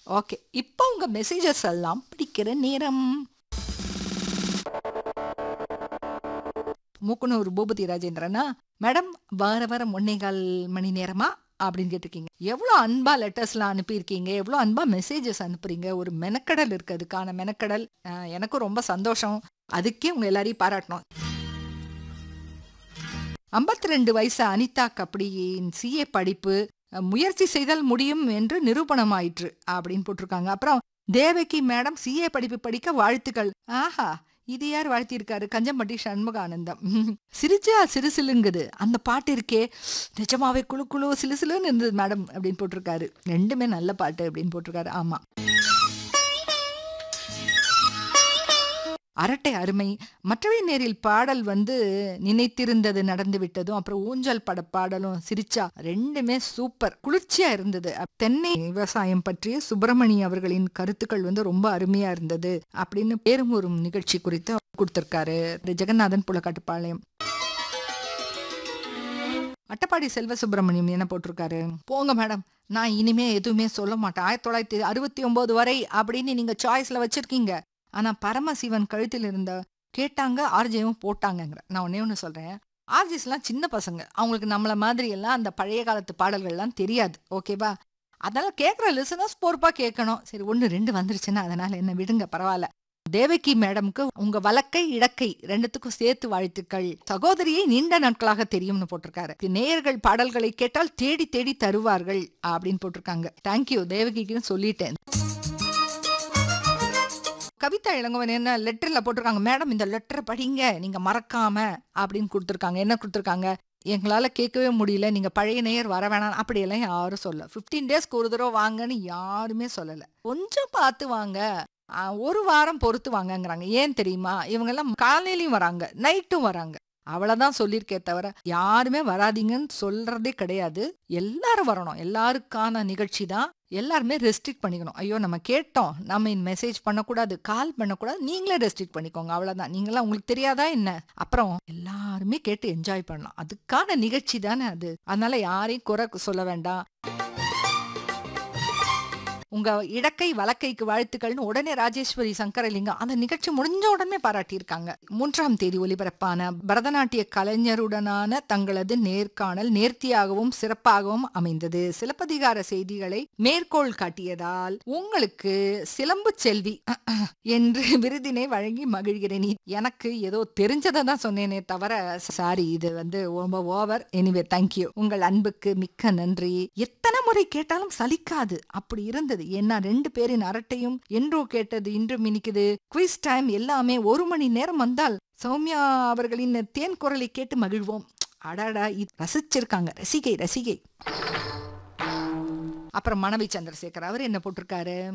okay இப்போ உங்க messages எல்லாம் படிக்கிற நேரம் மூக்குனூர் பூபதி ராஜேந்திரனா மேடம் வார வாரம் ஒன்னே கால் மணி நேரமா அப்படின்னு கேட்டிருக்கீங்க எவ்வளோ அன்பா லெட்டர்ஸ்லாம் அனுப்பியிருக்கீங்க எவ்வளோ அன்பா மெசேஜஸ் அனுப்புறீங்க ஒரு மெனக்கடல் இருக்கு அதுக்கான மெனக்கடல் அஹ், எனக்கும் ரொம்ப சந்தோஷம் அதுக்கே உங்க எல்லாரையும் பாராட்டணும் ஐம்பத்தி ரெண்டு வயசு அனிதா கபடியின் சிஏ படிப்பு அஹ், முயற்சி செய்தால் முடியும் என்று நிரூபணமாயிற்று அப்படின்னு போட்டிருக்காங்க அப்புறம் தேவகி மேடம் சிஏ படிப்பு படிக்க வாழ்த்துக்கள் ஆஹா இது யார் வாழ்த்தியிருக்காரு கஞ்சம்பட்டி சண்முகானந்தம் சிரிச்சா சிறுசிலுங்குது அந்த பாட்டு இருக்கே நிஜமாவே குழு குழு சிலுசிலுன்னு இருந்தது மேடம் அப்படின்னு போட்டிருக்காரு ரெண்டுமே நல்ல பாட்டு அப்படின்னு போட்டிருக்காரு ஆமா அரட்டை அருமை மற்றவை நேரில் பாடல் வந்து நினைத்திருந்தது நடந்து விட்டதும் அப்புறம் ஊஞ்சல் பட பாடலும் சிரிச்சா ரெண்டுமே சூப்பர் குளிர்ச்சியா இருந்தது அப்- தென்னை விவசாயம் பற்றிய சுப்பிரமணி அவர்களின் கருத்துக்கள் வந்து ரொம்ப அருமையா இருந்தது அப்படின்னு பேரும்பூரும் நிகழ்ச்சி குறித்து அவர் கொடுத்திருக்காரு திரு ஜெகநாதன் புலக்காட்டுப்பாளையம் அட்டப்பாடி செல்வ சுப்பிரமணியம் என்ன போட்டிருக்காரு போங்க மேடம் நான் இனிமே எதுவுமே சொல்ல மாட்டேன் ஆயிரத்தி தொள்ளாயிரத்தி அறுபத்தி ஒன்பது வரை அப்படின்னு நீங்க சாய்ஸ்ல வச்சிருக்கீங்க ஆனா பரமசிவன் கழுத்தில் இருந்த கேட்டாங்க ஆர்ஜேவும் போட்டாங்கங்கிற நான் ஒன்னே ஒன்று சொல்றேன் ஆர்ஜிஸ்லாம் சின்ன பசங்க அவங்களுக்கு நம்மள மாதிரி எல்லாம் அந்த பழைய காலத்து பாடல்கள்லாம் தெரியாது ஓகேவா அதனால கேட்குற லிசனர்ஸ் பொறுப்பா கேட்கணும் சரி ஒன்று ரெண்டு வந்துருச்சுன்னா அதனால என்ன விடுங்க பரவாயில்ல தேவகி மேடம்க்கு உங்க வலக்கை இடக்கை ரெண்டுத்துக்கும் சேர்த்து வாழ்த்துக்கள் சகோதரியை நீண்ட நாட்களாக தெரியும்னு போட்டிருக்காரு நேயர்கள் பாடல்களை கேட்டால் தேடி தேடி தருவார்கள் அப்படின்னு போட்டிருக்காங்க தேங்க்யூ தேவகிக்குன்னு சொல்லிட்டேன் கவிதா இளங்கோவன் என்ன லெட்டர்ல போட்டிருக்காங்க மேடம் இந்த லெட்டரை படிங்க நீங்க மறக்காம அப்படின்னு கொடுத்துருக்காங்க என்ன கொடுத்துருக்காங்க எங்களால கேட்கவே முடியல நீங்க பழைய நேயர் வர வேணாம் அப்படியெல்லாம் யாரும் சொல்ல 15 டேஸ்க்கு ஒரு தடவை வாங்கன்னு யாருமே சொல்லல கொஞ்சம் பார்த்து வாங்க ஆ, ஒரு வாரம் பொறுத்து வாங்கங்கிறாங்க ஏன் தெரியுமா இவங்க எல்லாம் காலையிலயும் வராங்க நைட்டும் வராங்க அவ்வளவுதான் சொல்லியிருக்கே தவிர யாருமே வராதீங்கன்னு சொல்றதே கிடையாது எல்லாரும் வரணும் எல்லாருக்கான நிகழ்ச்சி தான் எல்லாருமே ரெஸ்ட்ரிக்ட் பண்ணிக்கணும் ஐயோ நம்ம கேட்டோம் நம்ம மெசேஜ் பண்ணக்கூடாது கால் பண்ணக்கூடாது நீங்களே ரெஸ்ட்ரிக்ட் பண்ணிக்கோங்க அவ்வளவுதான் நீங்களாம் உங்களுக்கு தெரியாதா என்ன அப்புறம் எல்லாருமே கேட்டு என்ஜாய் பண்ணலாம் அதுக்கான நிகழ்ச்சி தானே அது அதனால யாரையும் குறை சொல்ல வேண்டாம் உங்க இடக்கை வலக்கைக்கு வாழ்த்துக்கள்னு உடனே ராஜேஸ்வரி சங்கரலிங்கம் அந்த நிகழ்ச்சி முடிஞ்ச உடனே பாராட்டியிருக்காங்க மூன்றாம் தேதி ஒலிபரப்பான பரதநாட்டிய கலைஞருடனான தங்களது நேர்காணல் நேர்த்தியாகவும் சிறப்பாகவும் அமைந்தது சிலப்பதிகார செய்திகளை மேற்கோள் காட்டியதால் உங்களுக்கு சிலம்பு செல்வி என்று விருதினை வழங்கி மகிழ்கிறேன் இ- எனக்கு ஏதோ தெரிஞ்சதை தான் சொன்னேனே தவிர சாரி இது வந்து ரொம்ப ஓவர் எனிவே தேங்க்யூ உங்கள் அன்புக்கு மிக்க நன்றி எத்தனை முறை கேட்டாலும் சலிக்காது அப்படி இருந்தது ஏன்னா ரெண்டு பேரின் அரட்டையும் என்றோ கேட்டது இன்றும் இனிக்குது குவிஸ் டைம் எல்லாமே ஒரு மணி நேரம் வந்தால் சௌமியா அவர்களின் தேன் குரலை கேட்டு மகிழ்வோம் அடாடா இது ரசிச்சிருக்காங்க ரசிகை ரசிகை அப்புறம் மனைவி சந்திரசேகர் அவர் என்ன போட்டிருக்காரு